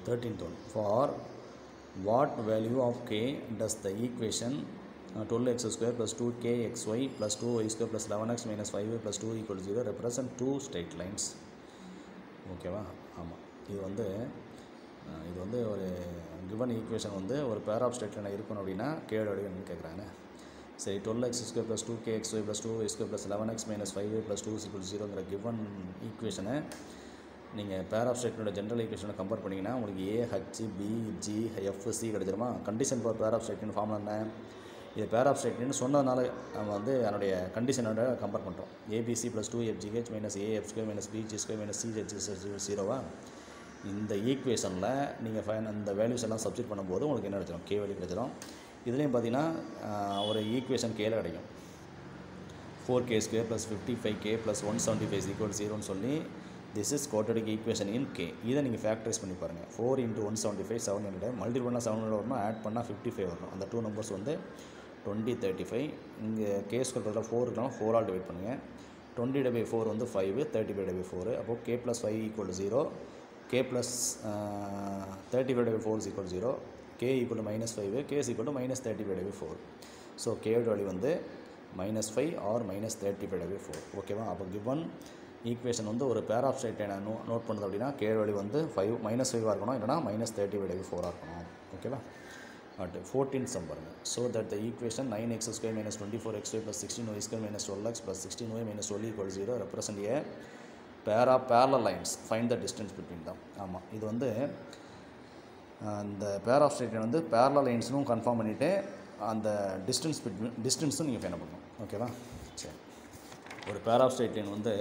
thirteenth one for what value of K does the equation twelve X square plus two K X Y plus two Y square plus eleven X minus five plus two equal zero represent two straight lines ஓகேவா ஆமாம் இது வந்து அஹ், இது வந்து ஒரு given equation வந்து ஒரு pair of straight line இருக்கணும் அப்படின்னா கேடு வடிவம்னு கேட்குறாங்க சரி twelve X square plus two K X Y plus two Y square plus eleven X minus five plus two equal ஜீரோங்கிற கிவன் ஈக்குவேஷனை நீங்கள் பேர் ஆஃப் ஸ்டேட்மெண்ட்டோட ஜென்ரல் ஈக்குவேஷனை கம்பேர் பண்ணிங்கன்னா உங்களுக்கு A H P G F C கிடச்சிருமா condition for pair of statement ஃபார்ம்ல என்ன இது பேர் ஆஃப் ஸ்டேட்மெண்ட் சொன்னதுனால நம்ம வந்து அதனுடைய கண்டிஷனோட கம்பேர் பண்ணுறோம் A B C plus two F G H minus A F square minus B G square minus C H ஜீரோவா இந்த ஈக்குவேஷனில் நீங்கள் ஃபைன் அந்த வேல்யூஸ் எல்லாம் சப்ஸ்டிட் பண்ணும்போது உங்களுக்கு என்ன கிடைச்சிடும் கே வேல்யூ கிடைச்சிடும் இதுலேயும் பார்த்தீங்கன்னா ஆஹ், ஒரு ஈக்குவேஷன் கேல கிடைக்கும் four k square plus fifty five k plus one seventy five equal ஜீரோன்னு சொல்லி this is quadratic equation in k இதை நீங்கள் ஃபேக்டரைஸ் பண்ணி பாருங்கள் four into one seventy five seven hundred multi பண்ணால் செவன் ஹண்ட்ரட் வரணும் ஆட் பண்ணால் ஃபிஃப்டி ஃபைவ் வரணும் அந்த டூ நம்பர்ஸ் வந்து டுவெண்ட்டி தேர்ட்டி ஃபைவ் இங்கே கே ஸ்கொயர் பதிலாக ஃபோர் இருக்கலாம் ஃபோர் ஆல் டிவைட் பண்ணுங்கள் டுவெண்ட்டி டை பை ஃபோர் வந்து five thirty five die by four அப்போது k plus five equal zero k plus thirty five die by four is equal zero k equal minus five k is equal minus thirty five die by four so கேயோட value வந்து minus five or minus thirty five die four ஓகேவா அப்போ given equation வந்து ஒரு pair of ஸ்டேட்டை நான் no note பண்ணுறது அப்படின்னா கே வேல்யூ வந்து ஃபைவ் மைனஸ் ஃபைவாக இருக்கணும் இல்லைனா மைனஸ் தேர்ட்டி ஃபைவ் டை ஃபோராக இருக்கணும் ஓகேவா பட் ஃபோர்டீன் சம் பாருங்க so that the equation nine x square minus twenty four x plus sixteen y square minus twelve x plus sixteen y minus twelve equal zero represent a pair of parallel lines find the distance between தான் ஆமாம் இது வந்து அந்த pair of straight வந்து பேரல லைன்ஸ்னும் confirm பண்ணிவிட்டு அந்த distance between டிஸ்டன்ஸும் நீங்கள் find பண்ணணும் ஓகேவா சரி ஒரு பேர் ஆஃப் ஸ்ட்ரெயிட் லைன் வந்து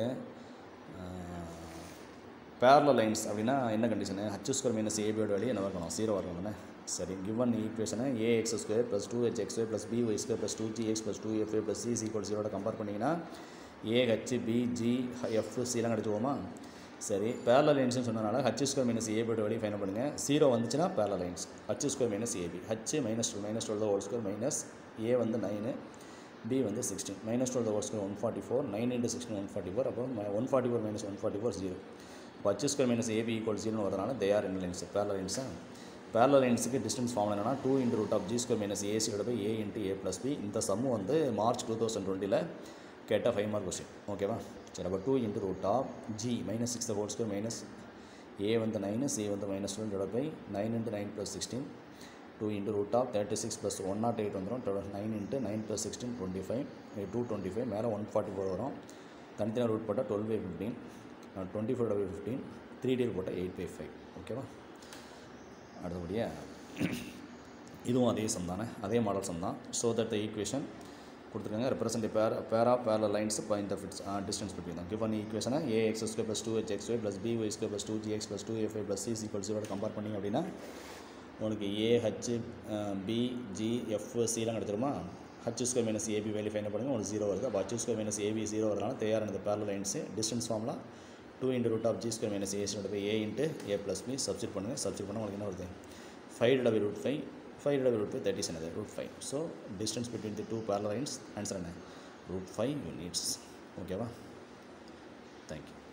பேரல லைன்ஸ் அப்படின்னா என்ன கண்டிஷனு ஹச் ஸ்கொயர் மைனஸ் ஏபியோட வேல்யூ என்ன இருக்கணும் ஜீரோ வரணும் தானே சரி கிவன் ஈக்குவேஷனை a x square plus two h x plus b y square plus two g x plus two f plus c equal ஜீரோட கம்பேர் பண்ணிங்கன்னா a h b G f சிலாம் கிடச்சிவோமா சரி பேரல லைன்ஸ்னு சொன்னனால ஹச் ஸ்கொயர் மைனஸ் ஏபியோட value find பண்ணுங்கள் zero வந்துச்சுன்னா parallel lines h square minus a b h minus two minus twelve whole square minus a வந்து நைனு பி வந்து sixteen minus twelve whole square one forty four nine into sixteen one forty four அப்போ one forty four minus one forty four zero இப்போ h square minus a b equal ஜீரோன்னு வரதுனால they are in lines parallel லைன்ஸா parallel லைன்ஸுக்கு distance form என்னன்னா two into root of g square minus a c by a into a plus b இந்த sum வந்து March two thousand டுவெண்ட்டியில் கேட்ட five mark question ஓகேவா சரி அப்போ two into root of g minus six whole square minus a வந்து nine c வந்து minus twelve divide by nine into nine plus sixteen two into root of thirty six plus one nought eight வந்துடும் nine into nine plus sixteen twenty five two twenty five மேலே one forty four வரும் தனித்தனியாக root போட்டால் twelve by fifteen twenty four by fifteen three டேல் போட்டால் eight by five ஓகேவா அடுத்தபடியாக இதுவும் அதே சம் தானே அதே மாடல் சம் தான் ஸோ தட் த ஈக்குவேஷன் கொடுத்துருக்காங்க ரெப்ரசன்ட் பேர் பேரா parallel lines point the fits distance between தான் கிவன் ஈக்குவேஷனை a x square plus two h x Y plus b y square plus two g x plus two f plus c equal ஜீரோட compare பண்ணிங்க அப்படின்னா உனக்கு a H P G f சிலாம் கிடச்சிருமா h square minus a b value find பண்ணுங்க உங்களுக்கு zero வருது அப்போ h square minus a b zero வரதுனால தேர் இந்த பேரல லைன்ஸு டிஸ்டன்ஸ் ஃபார்ம்லாம் two into root of g square minus a c போய் a into a plus b substitute பண்ணுங்கள் சப்ஸ்டிட் பண்ணால் உங்களுக்கு என்ன வருது five double root five five double root five thirty செனது root five so distance between the two parallel lines answer என்ன root five units ஓகேவா thank you